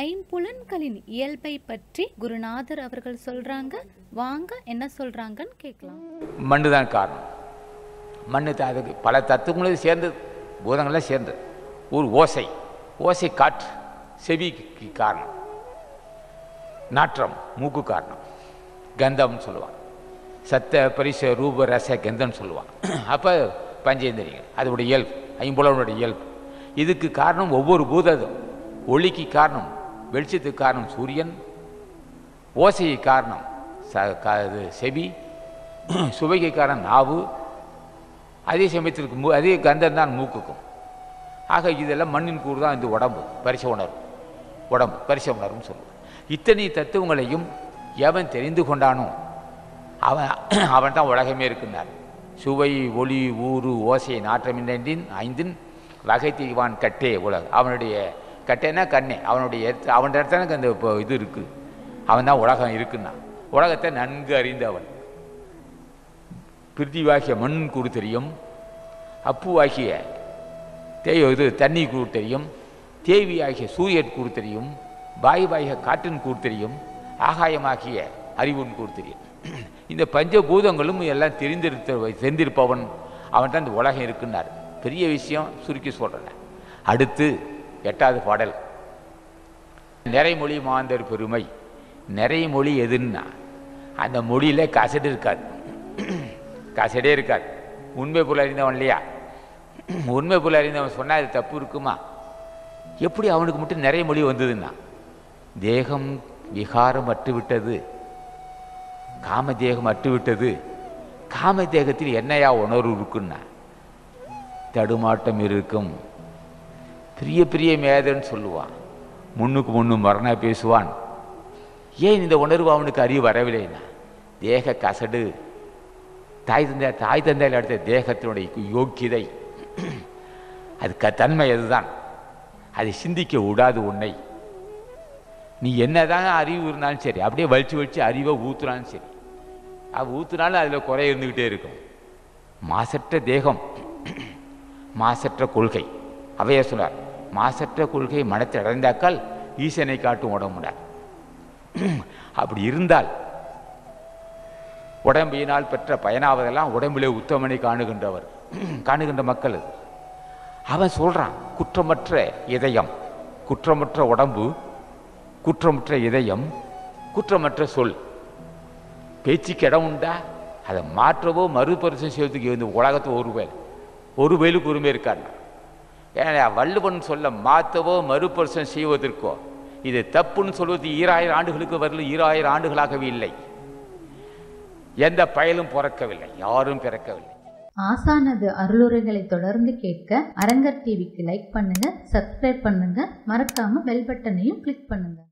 ஐம்புலன்களின் இயல்பை பற்றி குருநாதர் அவர்கள் சொல்றாங்க வாங்க என்ன சொல்றாங்கன்னு கேட்கலாம் மண்ணு தான் காரணம் மண்ணு தான் அதுக்கு பல தத்துவங்களும் சேர்ந்தது பூதங்கள்லாம் சேர்ந்தது ஒரு ஓசை ஓசை காற்று செவிக்கு காரணம் நாற்றம் மூக்கு காரணம் கந்தம்னு சொல்லுவான் சத்த பரிச ரூப ரச கந்தம்னு சொல்லுவான் அப்போ பஞ்சேந்திரியங்கள் அதோடைய இயல்பு ஐம்புலனுடைய இயல்பு இதுக்கு காரணம் ஒவ்வொரு பூததும் ஒளிக்கு காரணம் வெளிச்சத்துக்கு காரணம் சூரியன் ஓசைக்கு காரணம் ச க இது செவி சுவைக்கு காரணம் நாவு அதே சமயத்திற்கு மூ அதே கந்தம் தான் மூக்குக்கும் ஆக இதெல்லாம் மண்ணின் கூறு தான் இந்த உடம்பு பரிச உணர்வு உடம்பு பரிச உணர்வுன்னு சொல்லுவோம் இத்தனை தத்துவங்களையும் எவன் தெரிந்து கொண்டானோ அவன் அவன் தான் உலகமே இருக்குன்னார் சுவை ஒளி ஊறு ஓசை நாற்றமின்றின் ஐந்தின் வகை தீவான் கட்டே உலக அவனுடைய கட்டேன்னா கண்ணே அவனுடைய இடத்து அவன் இடத்துல அந்த இப்போ இது இருக்குது அவன் தான் உலகம் இருக்குன்னா உலகத்தை நன்கு அறிந்தவன் பிரித்திவாகிய மண் கூறு தெரியும் அப்புவாகிய தே இது தண்ணி கூறு தெரியும் தேவி ஆகிய சூரியன் கூறு தெரியும் வாயுவாகிய காற்றின் கூறு தெரியும் ஆகாயமாகிய அறிவுன் கூறு தெரியும் இந்த பஞ்சபூதங்களும் எல்லாம் தெரிந்திருத்த தெரிந்திருப்பவன் அவன் தான் இந்த உலகம் இருக்குன்னார் பெரிய விஷயம் சுருக்கி சொல்கிறேன் அடுத்து எட்டாவது பாடல் நிறைமொழி மாந்தர் பெருமை நிறைமொழி எதுன்னா அந்த மொழியில் கசடு இருக்காது கசடே இருக்காது உண்மை புல அறிந்தவன் இல்லையா உண்மை புல அறிந்தவன் சொன்னால் அது தப்பு இருக்குமா எப்படி அவனுக்கு மட்டும் நிறைய மொழி வந்ததுன்னா தேகம் விகாரம் அற்றுவிட்டது காம தேகம் அற்றுவிட்டது காம தேகத்தில் என்னையா உணர்வு இருக்குன்னா தடுமாட்டம் இருக்கும் பெரிய பெரிய மேதன்னு சொல்லுவான் முன்னுக்கு முன்னு மரணா பேசுவான் ஏன் இந்த உணர்வு அவனுக்கு அறிவு வரவில்லைன்னா தேக கசடு தாய் தந்தை தாய் தந்தையில் அடுத்த தேகத்தினுடைய யோக்கியதை அது க தன்மை அதுதான் அதை சிந்திக்க விடாது உன்னை நீ என்னதான் அறிவு இருந்தாலும் சரி அப்படியே வலிச்சு வலிச்சு அறிவை ஊத்துனாலும் சரி அது ஊத்துனாலும் அதில் குறை இருந்துக்கிட்டே இருக்கும் மாசற்ற தேகம் மாசற்ற கொள்கை அவைய சொன்னார் மாசற்ற கொள்கை மனத்தை அடைந்தாக்கால் ஈசனை காட்டும் உடம்புடார் அப்படி இருந்தால் உடம்பினால் பெற்ற பயனாவதெல்லாம் உடம்பிலே உத்தமனை காணுகின்றவர் காணுகின்ற மக்கள் அது. அவன் சொல்றான் குற்றமற்ற இதயம் குற்றமற்ற உடம்பு குற்றமற்ற இதயம் குற்றமற்ற சொல் பேச்சுக்கு இடம் உண்டா அதை மாற்றவோ மறுபரிசம் செய்வதுக்கு இந்த உலகத்து ஒரு வேல் ஒரு வேலுக்கு உரிமை இருக்காரு ஏன்னா வள்ளுவன் சொல்ல மாற்றவோ மறுபரிசம் செய்வதற்கோ இது தப்புன்னு சொல்வது ஈராயிரம் ஆண்டுகளுக்கு வரல ஈராயிரம் ஆண்டுகளாகவே இல்லை எந்த பயலும் பிறக்கவில்லை யாரும் பிறக்கவில்லை ஆசானது அருளுரைகளை தொடர்ந்து கேட்க அரங்கர் டிவிக்கு லைக் பண்ணுங்க சப்ஸ்கிரைப் பண்ணுங்க மறக்காம பெல் பட்டனையும் கிளிக் பண்ணுங்க